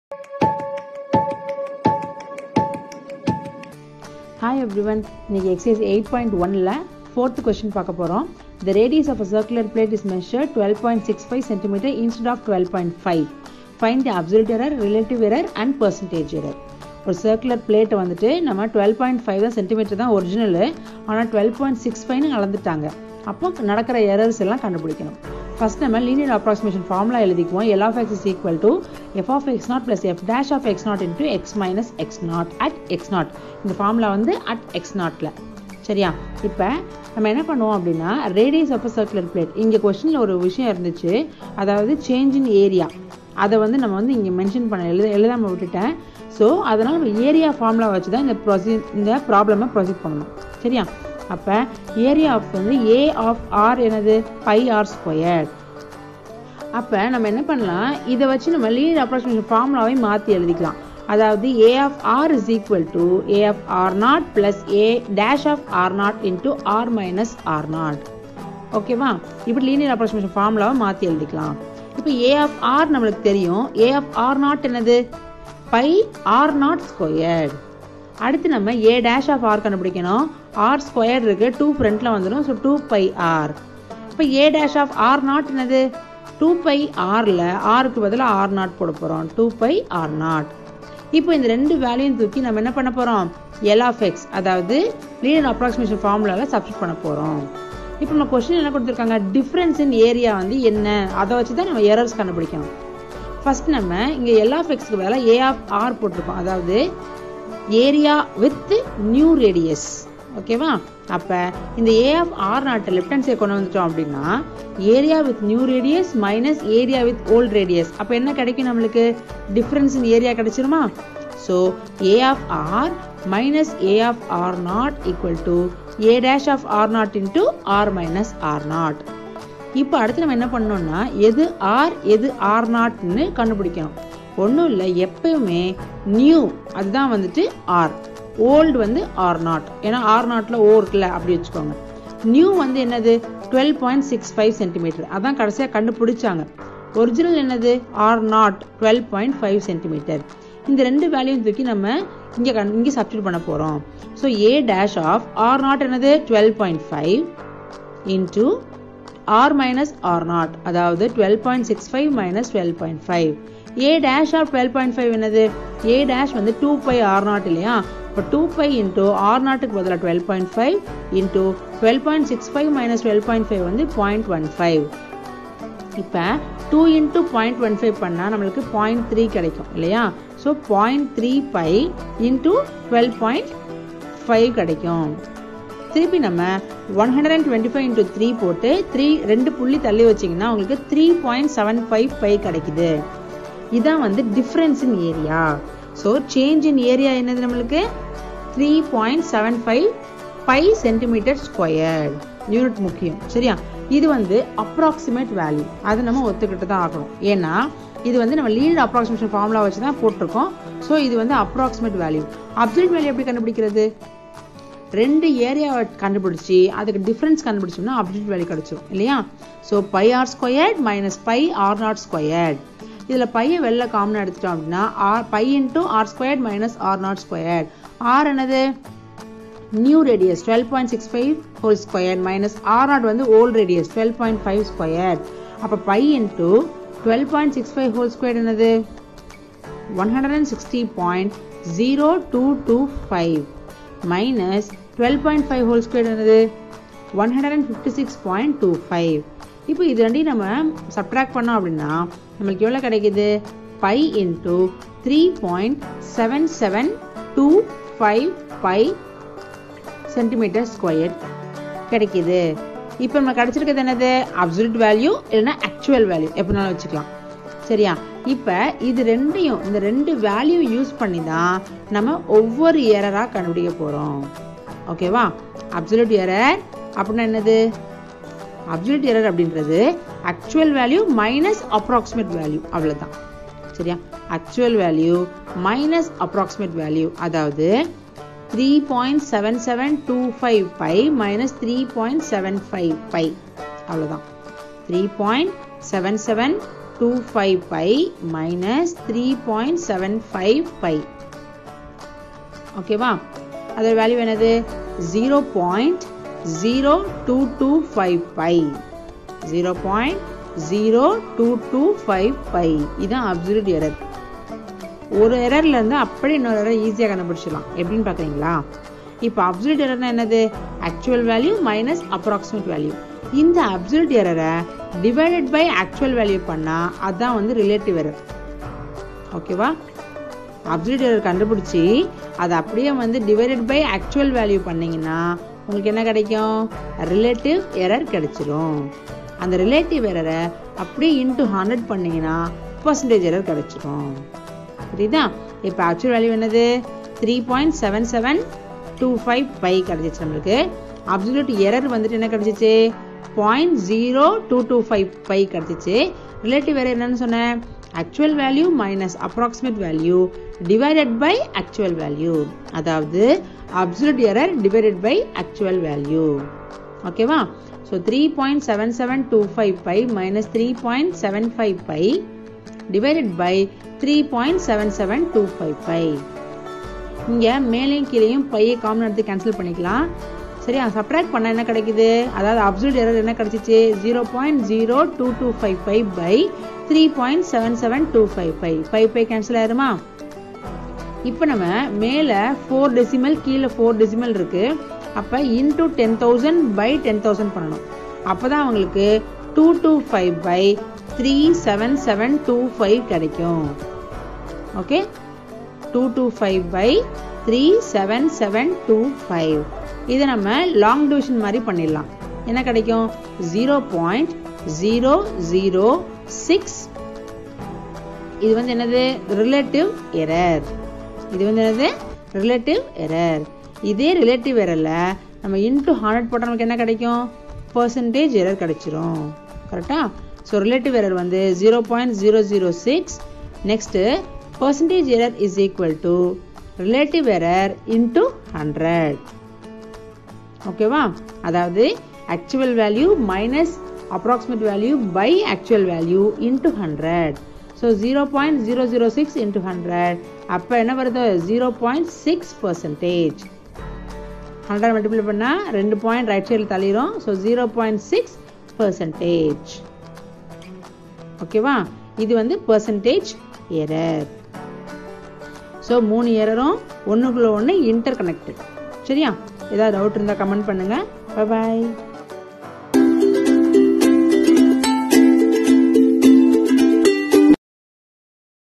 hi everyone இன்னைக்கு exercise eight point ஒனில் fourth question பார்க்க போகிறோம் the radius of a circular plate is measure twelve point six five centimetre instead of twelve point five find the absolute error relative error and percentage error ஒரு circular பிளேட்டை வந்துட்டு நம்ம twelve point five தான் centimetre தான் original ஆனால் twelve point six ஃபைவ்னு அளந்துட்டாங்க அப்போ நடக்கிற எரர்ஸ் எல்லாம் கண்டுபிடிக்கணும் ஃபர்ஸ்ட் நம்ம லீனியர் அப்ராக்சிமேஷன் ஃபார்முலா எழுதிக்குவோம் L of X is equal to F of X naught plus F dash of X naught into X minus X naught at X naught இந்த formula வந்து அட் எக்ஸ் நாட்டில் சரியா இப்போ நம்ம என்ன பண்ணுவோம் அப்படின்னா ரேடியஸ் ஆஃப் சர்க்குலர் பிளேட் இங்கே கொஸ்டினில் ஒரு விஷயம் இருந்துச்சு அதாவது சேஞ்ச் இன் ஏரியா அதை வந்து நம்ம வந்து இங்கே மென்ஷன் பண்ண எழுத எழுதாமல் விட்டுட்டேன் ஸோ அதனால் நம்ம ஏரியா ஃபார்முலா வச்சு தான் இந்த ப்ரொசீ இந்த ப்ராப்ளமை ப்ரொசீட் பண்ணணும் சரியா அப்போ ஏரியா ஆஃப் வந்து ஏ ஆஃப் ஆர் என்னது பை ஆர் ஸ்கொயர் அப்போ நம்ம என்ன பண்ணலாம் இதை வச்சு நம்ம லீனியர் அப்ராக்சிமேஷன் ஃபார்முலாவை மாற்றி எழுதிக்கலாம் அதாவது A of R is equal to A of R naught plus A dash of R naught into R minus R naught ஓகேவா இப்படி லீனியர் அப்ராக்சிமேஷன் ஃபார்முலாவை மாற்றி எழுதிக்கலாம் இப்போ ஏ ஆஃப் ஆர் நம்மளுக்கு தெரியும் ஏ ஆஃப் ஆர் நாட் என்னது பை ஆர் நாட் ஸ்கொயர் அடுத்து நம்ம ஏ டேஷ் ஆஃப் ஆர் கண்டுபிடிக்கணும் ஆர் ஸ்கொயர் இருக்கு டூ ஃப்ரண்ட்ல வந்துடும் ஸோ டூ பை ஆர் இப்போ A dash of R naught என்னது டூ பை ஆரில் ஆருக்கு பதிலாக ஆர் நாட் போட போகிறோம் டூ பை ஆர் நாட் இப்போ இந்த ரெண்டு வேல்யூயும் தூக்கி நம்ம என்ன பண்ண போகிறோம் எல் ஆஃப் எக்ஸ் அதாவது லீனியர் அப்ராக்சிமேஷன் ஃபார்முலாவில் சப்ஸ்டிட் பண்ண போகிறோம் இப்போ நம்ம கொஸ்டின் என்ன கொடுத்துருக்காங்க டிஃப்ரென்ஸ் இன் ஏரியா வந்து என்ன அதை வச்சு தான் நம்ம எரர்ஸ் கண்டுபிடிக்கணும் ஃபர்ஸ்ட் நம்ம இங்கே எல் ஆஃப் எக்ஸ்க்கு பதிலாக ஏ ஆஃப் ஆர் போட்டிருக்கோம் அதாவது ஏரியா வித் நியூ ரேடியஸ் ஓகேவா அப்போ இந்த ஏ ஆஃப் ஆர் நாட்டை லெஃப்ட் ஹேண்ட் சைட் கொண்டு வந்துட்டோம் அப்படின்னா area with new radius minus area with old radius அப்போ என்ன கிடைக்கும் நம்மளுக்கு டிஃப்ரென்ஸ் இன் ஏரியா கிடைச்சிருமா so A of R minus A of R naught equal to A dash of R naught into R minus R naught இப்போ அடுத்து நம்ம என்ன பண்ணோம்னா எது ஆர் எது ஆர் நாட்னு கண்டுபிடிக்கணும் ஒன்றும் இல்லை எப்பயுமே நியூ அதுதான் வந்துட்டு ஆர் ஓல்டு வந்து ஆர் நாட் ஏன்னா ஆர் நாட்டில் ஓ இருக்குல்ல அப்படி வச்சுக்கோங்க நியூ வந்து என்னது twelve point six five centimetre அதான் கடைசியாக கண்டுபிடிச்சாங்க ஒரிஜினல் என்னது R naught twelve point five centimetre இந்த ரெண்டு வேல்யூயும் தூக்கி நம்ம இங்கே கண் இங்கே சப்ஸ்டியூட் பண்ண போகிறோம் so A dash of R naught என்னது twelve point five into R minus R naught அதாவது twelve point six five minus twelve point five A dash of twelve point five என்னது ஏ டேஷ் வந்து two pi R naught இல்லையா இப்போ two pi into R நாட்டுக்கு பதிலாக twelve point five into twelve point six five minus twelve point five வந்து point one five இப்போ two into point one five பண்ணால் நம்மளுக்கு பாயிண்ட் த்ரீ கிடைக்கும் இல்லையா so point three pi into twelve point five கிடைக்கும் திருப்பி நம்ம one hundred and twenty five into three போட்டு த்ரீ ரெண்டு புள்ளி தள்ளி வச்சிங்கன்னா உங்களுக்கு three point seven five five கிடைக்குது இதான் வந்து difference in area so change in area என்னது நம்மளுக்கு three point seven five five centimetre square unit முக்கியம் சரியா இது வந்து அப்ராக்சிமேட் வேல்யூ அதை நம்ம ஒத்துக்கிட்டு தான் ஆகணும் ஏன்னா இது வந்து நம்ம லீட் அப்ராக்சிமேஷன் ஃபார்முலா வச்சு தான் போட்டிருக்கோம் ஸோ இது வந்து அப்ராக்சிமேட் வேல்யூ அப்சல்யூட் வேல்யூ எப்படி கண்டுபிடிக்கிறது ரெண்டு ஏரியாவை கண்டுபிடிச்சி அதுக்கு டிஃப்ரென்ஸ் கண்டுபிடிச்சோம்னா அப்சல்யூட் வேல்யூ கிடைச்சிரும் இல்லையா so pi R squared minus pi R naught squared இதில் பையை வெளில காமனாக எடுத்துட்டோம் அப்படின்னா R pi into R squared minus R naught squared R என்னது new radius twelve point six five whole square minus R naught வந்து old radius twelve point five square அப்போ pi into twelve point six five whole square என்னது one hundred and sixty point zero two two five minus twelve point five whole square என்னது one hundred and fifty six point two five இப்போ இது ரெண்டையும் நம்ம subtract பண்ணோம் அப்படின்னா நம்மளுக்கு எவ்வளோ கிடைக்குது pi into three point seven seven two five five centimetre square கிடைக்குது இப்போ நம்ம கிடைச்சிருக்கிறது என்னது அப்சல்யூட் வேல்யூ இல்லைன்னா ஆக்சுவல் வேல்யூ எப்படினாலும் வச்சுக்கலாம் சரியா இப்போ இது ரெண்டையும் இந்த ரெண்டு வேல்யூ யூஸ் பண்ணி தான் நம்ம ஒவ்வொரு எரராக கண்டுபிடிக்க போகிறோம் ஓகேவா அப்சல்யூட் எரர் அப்படின்னா என்னது அப்சல்யூட் எரர் அப்படின்றது actual value minus approximate value அவ்வளோதான் சரியா actual value minus approximate value அதாவது three point seven seven two five by minus three point seven five pi அவ்வளோதான் three point seven seven two five by minus three point seven five pi ஓகேவா அதோட value என்னது zero point zero two two five pi zero point zero two two five pi இதுதான் absolute error ஒரு எரர்ல இருந்து அப்படியே இன்னொரு error ஈஸியாக கண்டுபிடிச்சிடலாம் எப்படின்னு பார்க்குறீங்களா இப்போ அப்சல்யூட் எரர்னா என்னது actual value minus approximate value இந்த அப்சல்யூட் எரரை டிவைடட் பை ஆக்சுவல் வேல்யூ பண்ணா அதான் வந்து ரிலேட்டிவ் எரர் ஓகேவா அப்சல்யூட் எரர் கண்டுபிடிச்சி அதை அப்படியே வந்து டிவைடட் பை ஆக்சுவல் வேல்யூ பண்ணீங்கன்னா உங்களுக்கு என்ன கிடைக்கும் ரிலேட்டிவ் எரர் கிடைச்சிரும் அந்த ரிலேட்டிவ் எரரை அப்படியே இன்டூ ஹண்ட்ரட் பண்ணீங்கன்னா பர்சன்டேஜ் எரர் கிடைச்சிரும் புரியுதா இப்போ ஆக்சுவல் வேல்யூ என்னது three point seven seven two five by கிடைச்சிச்சு நம்மளுக்கு அப்சல்யூட் எரர் வந்துட்டு என்ன கிடைச்சிச்சு point zero two two five by கிடைச்சிச்சு ரிலேட்டிவ் எரர் என்னன்னு சொன்னேன் actual value minus approximate value divided by actual value அதாவது absolute error divided by actual value ஓகேவா so three point seven seven two five by minus three point seven five by divided by three point seven seven two five by இங்கே மேலேயும் கீழேயும் பையை common எடுத்து cancel பண்ணிக்கலாம் சரியா subtract பண்ண என்ன கிடைக்குது அதாவது அப்சல்யூட் எரர் என்ன கிடைச்சிச்சு zero point zero two two five five by three point seven seven two five five five by cancel ஆயிருமா இப்போ நம்ம மேலே ஃபோர் டெசிமல் கீழே ஃபோர் டெசிமல் இருக்கு அப்போ into ten thousand by ten thousand பண்ணணும் அப்போ தான் அவங்களுக்கு two two five by three seven seven two five கிடைக்கும் okay two two five by three seven seven two five இதை நம்ம லாங் டிவிஷன் மாதிரி பண்ணிடலாம் என்ன கிடைக்கும் zero point zero zero six இது வந்து என்னது ரிலேட்டிவ் எரர் இது வந்து என்னது ரிலேட்டிவ் எரர் இதே ரிலேட்டிவ் எரர்ல நம்ம இன்டூ ஹண்ட்ரட் போட்டால் நமக்கு என்ன கிடைக்கும் பர்சன்டேஜ் எரர் கிடைச்சிரும் கரெக்டா ஸோ ரிலேட்டிவ் எரர் வந்து zero point zero zero six next percentage error is equal to relative error into hundred ஓகேவா அதாவது actual value minus approximate value by actual value into hundred so zero point zero zero six into hundred அப்போ என்ன வருது zero point six percentage hundred multiply பண்ணால் ரெண்டு point right சைடில் தள்ளிடும் so zero point six percentage ஓகேவா இது வந்து பர்சன்டேஜ் எரர் ஸோ மூணு எரரும் ஒன்றுக்குள்ள ஒன்று இன்டர் கனெக்டட் சரியா ஏதாவது டவுட் இருந்தால் கமெண்ட் பண்ணுங்கள் பாய்